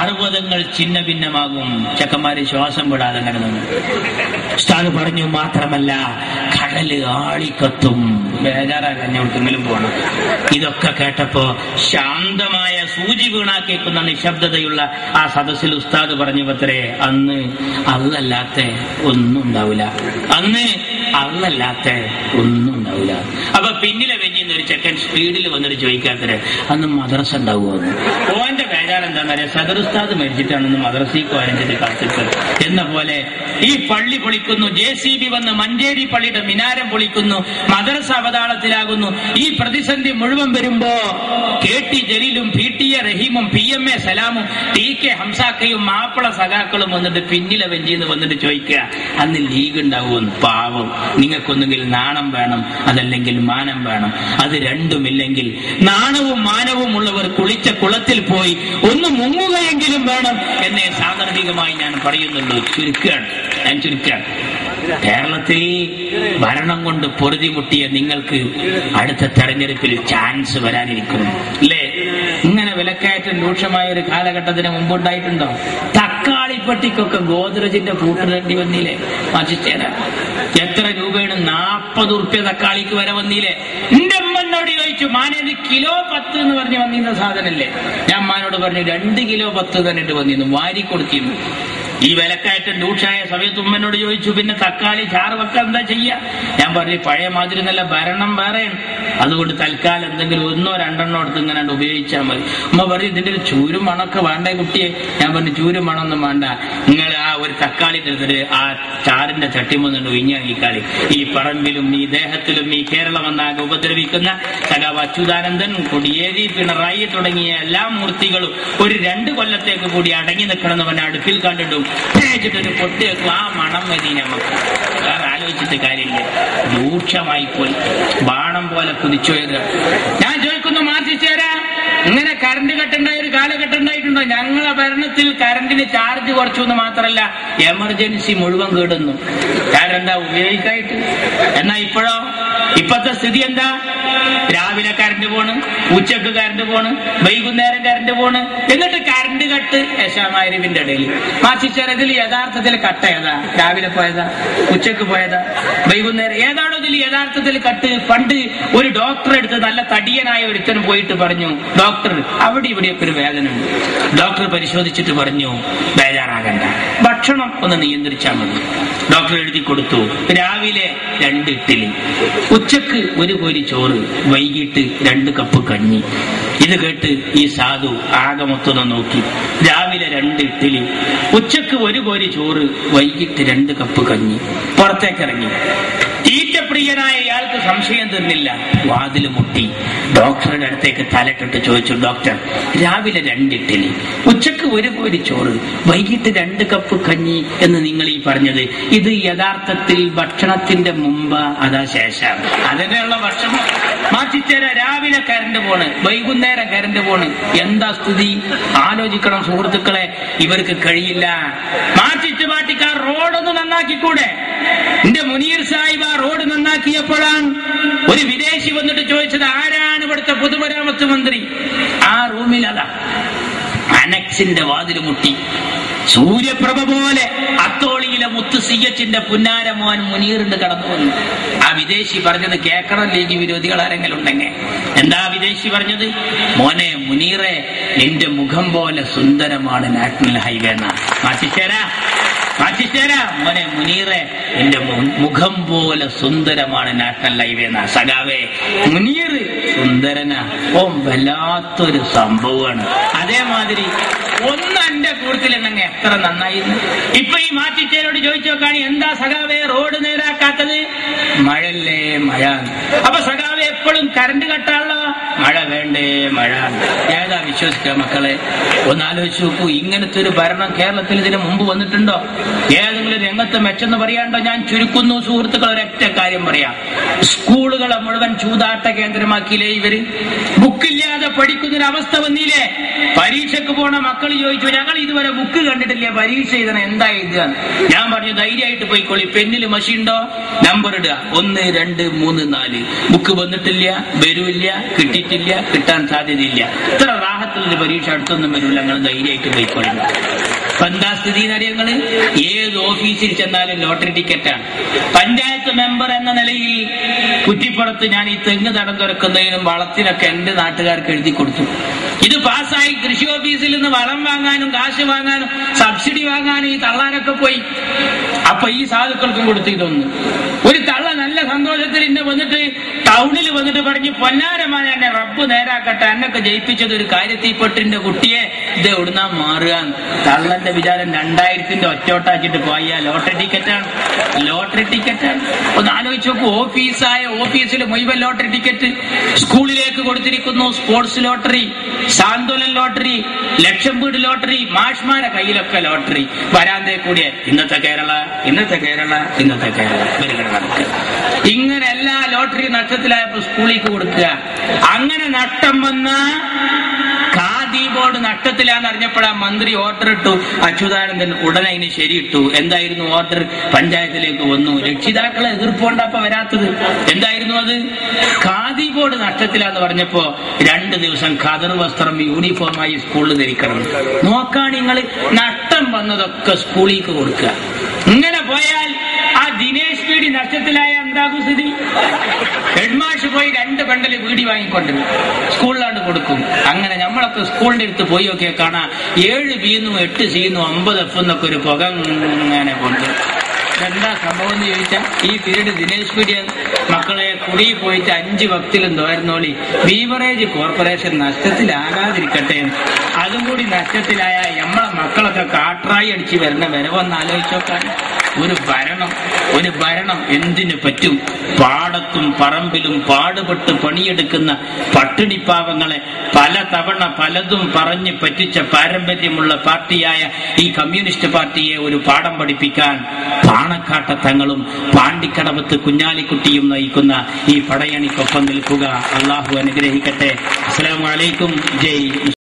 പർവ്വതങ്ങൾ ഛിന്ന ഭിന്നമാകും ചെക്കന്മാര് ശ്വാസം വിടാതെ അങ്ങനെ നിന്നു ഉസ്താദ് പറഞ്ഞു മാത്രമല്ല കടല് ആളിക്കത്തും ബേജാറാകാൻ എവിടെക്കെങ്കിലും പോകണം ഇതൊക്കെ കേട്ടപ്പോ ശാന്തമായ സൂചി വീണാ കേൾക്കുന്ന നിശബ്ദതയുള്ള ആ സദസ്സിൽ ഉസ്താദ് പറഞ്ഞു പത്രേ അന്ന് അല്ലല്ലാത്ത ഒന്നും ഉണ്ടാവില്ല അന്ന് അല്ലല്ലാത്ത ഒന്നും ഉണ്ടാവില്ല അപ്പൊ പിന്നിലെ വെഞ്ഞിന്ന് ഒരു ചെക്കൻ സ്പീഡിൽ വന്നിട്ട് ചോദിക്കാത്തത് അന്ന് മദ്രസ ഉണ്ടാവുമോ ഓന്റെ ബേജാർ എന്താണെന്ന് അറിയാം സദർ ഉസ്താദ് മരിച്ചിട്ടാണെന്ന് മദ്രസയ്ക്ക് വരഞ്ഞിട്ട് കാത്തിട്ട് എന്ന പോലെ ഈ പള്ളി പൊളിക്കുന്നു ജെ സി ബി വന്ന് മഞ്ചേരി പള്ളിയുടെ മിനാരം പൊളിക്കുന്നു മദ്രസ അവതാളത്തിലാകുന്നു ഈ പ്രതിസന്ധി മുഴുവൻ വരുമ്പോ കെ ടി ജലീലും പി ടി എ റഹീമും പി എം എ സലാമും ടി കെ ഹംസാക്കയും മാപ്പിള സഖാക്കളും വന്നിട്ട് പിന്നിലെ വെഞ്ചിന്ന് വന്നിട്ട് ചോദിക്കുക അന്ന് ലീഗ് ഉണ്ടാവുമെന്ന് പാവം നിങ്ങൾക്കൊന്നുകിൽ നാണം വേണം അതല്ലെങ്കിൽ മാനം വേണം അത് രണ്ടുമില്ലെങ്കിൽ നാണവും മാനവും ഉള്ളവർ കുളിച്ച കുളത്തിൽ പോയി ഒന്ന് മുങ്ങുകയെങ്കിലും വേണം എന്നേ സാന്ദർഭികമായി ഞാൻ പറയുന്നുള്ളൂ ചുരുക്കുകയാണ് ഞാൻ ചുരുക്കുകയാണ് കേരളത്തിൽ ഭരണം കൊണ്ട് പൊറുതിമുട്ടിയ നിങ്ങൾക്ക് അടുത്ത തെരഞ്ഞെടുപ്പിൽ ചാൻസ് വരാനിരിക്കുന്നു അല്ലേ ഇങ്ങനെ വിലക്കയറ്റം രൂക്ഷമായ ഒരു കാലഘട്ടത്തിന് മുമ്പുണ്ടായിട്ടുണ്ടോ തക്കാളിപ്പട്ടിക്കൊക്കെ ഗോദ്രജിന്റെ കൂട്ടുതണ്ടി വന്നില്ലേ മാറ്റിച്ചേരാ എത്ര രൂപയാണ് നാപ്പത് ഉറുപ്യ തക്കാളിക്ക് വരെ വന്നില്ലേ എന്റെ അമ്മനോട് ചോദിച്ചു മാനേത് കിലോ പത്ത് എന്ന് പറഞ്ഞ് വന്നിരുന്ന സാധനല്ലേ ഞാൻ അമ്മാനോട് പറഞ്ഞു രണ്ട് കിലോ പത്ത് തന്നിട്ട് വന്നിരുന്നു വാരി കൊടുത്തിരുന്നു ഈ വിലക്കയറ്റം രൂക്ഷമായ സമയത്ത് ഉമ്മനോട് ചോദിച്ചു പിന്നെ തക്കാളി ചാറ് വെക്കാൻ എന്താ ചെയ്യാ ഞാൻ പറഞ്ഞു പഴയ മാതിരി നല്ല ഭരണം വേറെയാണ് അതുകൊണ്ട് തൽക്കാലം എന്തെങ്കിലും ഒന്നോ രണ്ടെണ്ണോ എടുത്ത് ഇങ്ങനെ അങ്ങട് ഉപയോഗിച്ചാൽ മതി ഉമ്മ പറഞ്ഞു ഇതിന്റെ ഒരു ചൂരും മണമൊക്കെ വേണ്ടേ കുട്ടിയെ ഞാൻ പറഞ്ഞു ചൂരും മണമൊന്നും വേണ്ട നിങ്ങൾ ആ ഒരു തക്കാളി എടുത്തിട്ട് ആ ചാറിന്റെ ചട്ടിമൊന്നുണ്ട് ഒഴിഞ്ഞാൽ ഈ കളി ഈ പറമ്പിലും ഈ ദേഹത്തിലും ഈ കേരളം എന്നാകെ ഉപദ്രവിക്കുന്ന സഖാവ് അച്യുതാനന്ദൻ കൊടിയേരി പിണറായി തുടങ്ങിയ എല്ലാ മൂർത്തികളും ഒരു രണ്ട് കൊല്ലത്തേക്ക് കൂടി അടങ്ങി നിൽക്കണമെന്ന് പറഞ്ഞ അടുപ്പിൽ കണ്ടിട്ടും തേച്ചിട്ടൊരു പൊട്ടി വെക്കും ആ മണം മതി നമുക്ക് വേറെ ആലോചിച്ചിട്ട് കാര്യമില്ല രൂക്ഷമായി പോയി ബാണം പോലെ കുതിച്ചുയത് ഞാൻ ചോദിക്കുന്നു മാറ്റിച്ചേരാ ഇങ്ങനെ കറണ്ട് കട്ടുണ്ടായ ഒരു കാലഘട്ടം ഉണ്ടായിട്ടുണ്ടോ ഞങ്ങളെ ഭരണത്തിൽ കറണ്ടിന് ചാർജ് കുറച്ചു എന്ന് മാത്രമല്ല എമർജൻസി മുഴുവൻ കേടുന്നു കാരണം എന്താ ഉപയോഗിക്കായിട്ട് എന്നാ ഇപ്പോഴോ ഇപ്പത്തെ സ്ഥിതി എന്താ രാവിലെ കറണ്ട് പോണ് ഉച്ചക്ക് കറണ്ട് പോണ് വൈകുന്നേരം കറണ്ട് പോണ് എന്നിട്ട് കറണ്ട് കട്ട് യശാമാരിവിന്റെ ഇടയിൽ മാറ്റിച്ചേരതിൽ യഥാർത്ഥത്തിൽ കട്ട ഏതാ രാവിലെ പോയതാ ഉച്ചക്ക് പോയതാ വൈകുന്നേരം ഏതാണോ ഇതിൽ യഥാർത്ഥത്തിൽ കട്ട് പണ്ട് ഒരു ഡോക്ടറെ അടുത്ത് നല്ല തടിയനായ ഒരുത്തനും പോയിട്ട് പറഞ്ഞു ഡോക്ടർ അവിടെ ഇവിടെയൊക്കെ ഒരു വേദന ഉണ്ട് ഡോക്ടർ പരിശോധിച്ചിട്ട് പറഞ്ഞു ബേജാറാകണ്ട ഭക്ഷണം ഒന്ന് നിയന്ത്രിച്ചാൽ മതി ഡോക്ടർ എഴുതി കൊടുത്തു രാവിലെ രണ്ട് ഇഡ്ഡലി ഉച്ചക്ക് ഒരു കോരി ചോറ് വൈകിട്ട് രണ്ട് കപ്പ് കഞ്ഞി ഇത് കേട്ട് ഈ സാധു ആകെ മൊത്തം നോക്കി രാവിലെ രണ്ട് ഇഡ്ഡലി ഉച്ചക്ക് ഒരു കോരി ചോറ് വൈകിട്ട് രണ്ട് കപ്പ് കഞ്ഞി പുറത്തേക്കിറങ്ങി തീറ്റപ്രിയനായ ഇയാൾക്ക് സംശയം തീർന്നില്ല വാതിൽ മുട്ടി ഡോക്ടറുടെ അടുത്തേക്ക് തലട്ടിട്ട് ചോദിച്ചു ഡോക്ടർ രാവിലെ രണ്ട് ഇഡ്ഡലി ഉച്ചക്ക് ഒരു കോരി ചോറ് വൈകിട്ട് രണ്ട് കപ്പ് കഞ്ഞി എന്ന് നിങ്ങൾ ഈ പറഞ്ഞത് ഇത് യഥാർത്ഥത്തിൽ ഭക്ഷണത്തിന്റെ മുമ്പ് അതാ ശേഷം അതിനുള്ള ഭക്ഷണം മാറ്റിച്ചേരാ രാവിലെ കരണ്ട് പോണ് വൈകുന്നേരം കരണ്ട് പോണ് എന്താ സ്ഥിതി ആലോചിക്കണം സുഹൃത്തുക്കളെ ഇവർക്ക് കഴിയില്ല മാറ്റിച്ച് മാറ്റിക്കാർ റോഡൊന്ന് നന്നാക്കിക്കൂടെ എന്റെ മുനീർ സാഹിബ് ആ റോഡ് നന്നാക്കിയപ്പോഴാണ് ഒരു വിദേശി വന്നിട്ട് ചോദിച്ചത് ആരാണ് ഇവിടുത്തെ പൊതുമരാമത്ത് മന്ത്രി ആ റൂമിൽ അതാ അനക്സിന്റെ വാതിൽ മുട്ടി സൂര്യപ്രഭ പോലെ അത്തോളിയിലെ മുത്ത് സി എച്ചിന്റെ പുന്നാര മോൻ മുനീറിന്റെ കടന്നു വന്നു ആ വിദേശി പറഞ്ഞത് കേക്കണം ലീഗ് വിരോധികൾ ആരെങ്കിലും ഉണ്ടെങ്കിൽ എന്താ വിദേശി പറഞ്ഞത് മോനെ മുനീറെ നിന്റെ മുഖം പോലെ സുന്ദരമാണ് നാഷണൽ ഹൈവേ എന്നാ മാറ്റിച്ചേരാ മാറ്റിച്ചേരാ മോനെ മുനീറെ എന്റെ മു- മുഖം പോലെ സുന്ദരമാണ് നാഷണൽ ഹൈവേ എന്നാ സഖാവേ മുനീർ സുന്ദരനാ ഓ വല്ലാത്തൊരു സംഭവമാണ് അതേമാതിരി ഒന്ന് എന്റെ കൂട്ടത്തിലുണ്ടെങ്കിൽ എത്ര നന്നായിരുന്നു ഇപ്പൊ ഈ മാറ്റിച്ചേരോട് ചോദിച്ചു നോക്കാണ് എന്താ സഖാവേ റോഡ് നേരാക്കാത്തത് മഴല്ലേ മഴ അപ്പൊ സഖാവെ എപ്പോഴും കറണ്ട് കട്ടാണല്ലോ മഴ വേണ്ടേ മഴ ഏതാ വിശ്വസിക്കുക മക്കളെ ഒന്ന് ആലോചിച്ച് നോക്കൂ ഇങ്ങനത്തെ ഒരു ഭരണം കേരളത്തിൽ ഇതിന് മുമ്പ് വന്നിട്ടുണ്ടോ ഏതെങ്കിലും രംഗത്ത് മെച്ചെന്ന് പറയാണ്ടോ ഞാൻ ചുരുക്കുന്നു സുഹൃത്തുക്കൾ ഒരൊറ്റ കാര്യം പറയാം സ്കൂളുകളെ മുഴുവൻ ചൂതാട്ട കേന്ദ്രമാക്കിയില്ലേ ഇവര് ബുക്കില്ലാതെ പഠിക്കുന്നൊരു അവസ്ഥ വന്നില്ലേ പരീക്ഷയ്ക്ക് പോണ മക്കൾ ചോദിച്ചു ഞങ്ങൾ ഇതുവരെ ബുക്ക് കണ്ടിട്ടില്ല പരീക്ഷ എഴുതണം എന്താ എഴുതുക ഞാൻ പറഞ്ഞു ധൈര്യമായിട്ട് പോയിക്കോളി പെന്നിൽ മഷി ഉണ്ടോ നമ്പർ ഇടുക ഒന്ന് രണ്ട് മൂന്ന് നാല് ബുക്ക് വന്നിട്ടില്ല വരൂല്ല കിട്ടിയിട്ടില്ല കിട്ടാൻ സാധ്യതയില്ല ഇത്ര റാഹത്തുള്ള പരീക്ഷ അടുത്തൊന്നും വരില്ല ഞങ്ങൾ ധൈര്യമായിട്ട് പോയിക്കൊള്ളുന്നു ഇപ്പൊ എന്താ സ്ഥിതി അറിയങ്ങള് ഏത് ഓഫീസിൽ ചെന്നാലും ലോട്ടറി ടിക്കറ്റാണ് പഞ്ചായത്ത് മെമ്പർ എന്ന നിലയിൽ കുറ്റിപ്പുറത്ത് ഞാൻ ഈ തെങ്ങ് തടം തുറക്കുന്നതിനും വളത്തിനൊക്കെ എന്റെ നാട്ടുകാർക്ക് എഴുതി കൊടുത്തു ഇത് പാസ്സായി കൃഷി ഓഫീസിൽ നിന്ന് വളം വാങ്ങാനും കാശ് വാങ്ങാനും സബ്സിഡി വാങ്ങാനും ഈ തള്ളാനൊക്കെ പോയി അപ്പൊ ഈ സാധുക്കൾക്കും കൊടുത്തു ഇതൊന്ന് ഒരു തള്ള നല്ല സന്തോഷത്തിൽ ഇന്ന് വന്നിട്ട് ടൗണിൽ വന്നിട്ട് പറഞ്ഞ് പൊന്നാരമാണ് എന്നെ റബ്ബ് നേരാക്കട്ടെ എന്നൊക്കെ ജയിപ്പിച്ചത് ഒരു കാര്യത്തിൽപ്പെട്ടിന്റെ കുട്ടിയെ ഇത് എവിടുന്നാ മാറുക തള്ളന്റെ വിചാരം രണ്ടായിരത്തിന്റെ ഒറ്റോട്ടാക്കിട്ട് പോയ ലോട്ടറി ടിക്കറ്റാണ് ലോട്ടറി ടിക്കറ്റാണ് ഒന്ന് ആലോചിച്ച് നോക്കൂ ഓഫീസായ ഓഫീസിൽ മുഴുവൻ ലോട്ടറി ടിക്കറ്റ് സ്കൂളിലേക്ക് കൊടുത്തിരിക്കുന്നു സ്പോർട്സ് ലോട്ടറി സാന്ത്വനം ലോട്ടറി ലക്ഷം വീട് ലോട്ടറി മാഷ്മാരെ കയ്യിലൊക്കെ ലോട്ടറി വരാന്തേ കൂടിയ ഇന്നത്തെ കേരള ഇന്നത്തെ കേരള ഇന്നത്തെ കേരള ഇവരിങ്ങനെ നടക്കുക ഇങ്ങനെ എല്ലാ ലോട്ടറി നഷ്ടത്തിലായപ്പോ സ്കൂളിലേക്ക് കൊടുക്കുക അങ്ങനെ നഷ്ടം വന്ന ഖാദി ബോർഡ് നഷ്ടത്തിലാന്ന് അറിഞ്ഞപ്പോഴാ മന്ത്രി ഓർഡർ ഇട്ടു അച്യുതാനന്ദൻ ഉടനെ അതിന് ശരിയിട്ടു എന്തായിരുന്നു ഓർഡർ പഞ്ചായത്തിലേക്ക് വന്നു രക്ഷിതാക്കളെ എതിർപ്പുകൊണ്ടപ്പോ വരാത്തത് എന്തായിരുന്നു അത് ഖാദി ബോർഡ് നഷ്ടത്തിലാന്ന് പറഞ്ഞപ്പോ രണ്ട് ദിവസം ഖദർ വസ്ത്രം യൂണിഫോമായി സ്കൂളിൽ ധരിക്കണം നോക്കാൻ നിങ്ങൾ നഷ്ടം വന്നതൊക്കെ സ്കൂളിലേക്ക് കൊടുക്കുക ഇങ്ങനെ പോയാൽ ആ ദിനേശ് പീടി നഷ്ടത്തിലായ എന്താകും സ്ഥിതി ഹെഡ്മാഷ് പോയി രണ്ട് ബണ്ടല് വീടി വാങ്ങിക്കൊണ്ടിരുന്നു സ്കൂളിലാണ്ട് കൊടുക്കും അങ്ങനെ നമ്മളൊക്കെ സ്കൂളിന്റെ അടുത്ത് പോയി ഒക്കെ കാണാം ഏഴ് ബീന്നും എട്ട് സീന്നും അമ്പത് എഫ് എന്നൊക്കെ ഒരു പുക ഇങ്ങനെ കൊണ്ട് എന്താ സംഭവം എന്ന് ചോദിച്ചാൽ ഈ പീരീഡ് ദിനേശ് പീഡിയ മക്കളെ കുടി പോയിട്ട് അഞ്ച് ഭക്തിലും തോരുന്നോളി ബീവറേജ് കോർപ്പറേഷൻ നഷ്ടത്തിലാകാതിരിക്കട്ടെ അതും കൂടി നഷ്ടത്തിലായ നമ്മളെ മക്കളൊക്കെ കാട്രായി അടിച്ച് വരുന്ന വരവൊന്ന് ആലോചിച്ചോക്കാൻ ഒരു ഭരണം ഒരു ഭരണം എന്തിനു പറ്റും പാടത്തും പറമ്പിലും പാടുപെട്ട് പണിയെടുക്കുന്ന പട്ടിണിപ്പാവങ്ങളെ പല തവണ പലതും പറഞ്ഞ് പറ്റിച്ച പാരമ്പര്യമുള്ള പാർട്ടിയായ ഈ കമ്മ്യൂണിസ്റ്റ് പാർട്ടിയെ ഒരു പാഠം പഠിപ്പിക്കാൻ പാണക്കാട്ട തങ്ങളും പാണ്ടിക്കടവത്ത് കുഞ്ഞാലിക്കുട്ടിയും നയിക്കുന്ന ഈ പടയണിക്കൊപ്പം നിൽക്കുക അള്ളാഹു അനുഗ്രഹിക്കട്ടെ അസ്സലാമു അലൈക്കും ജയ്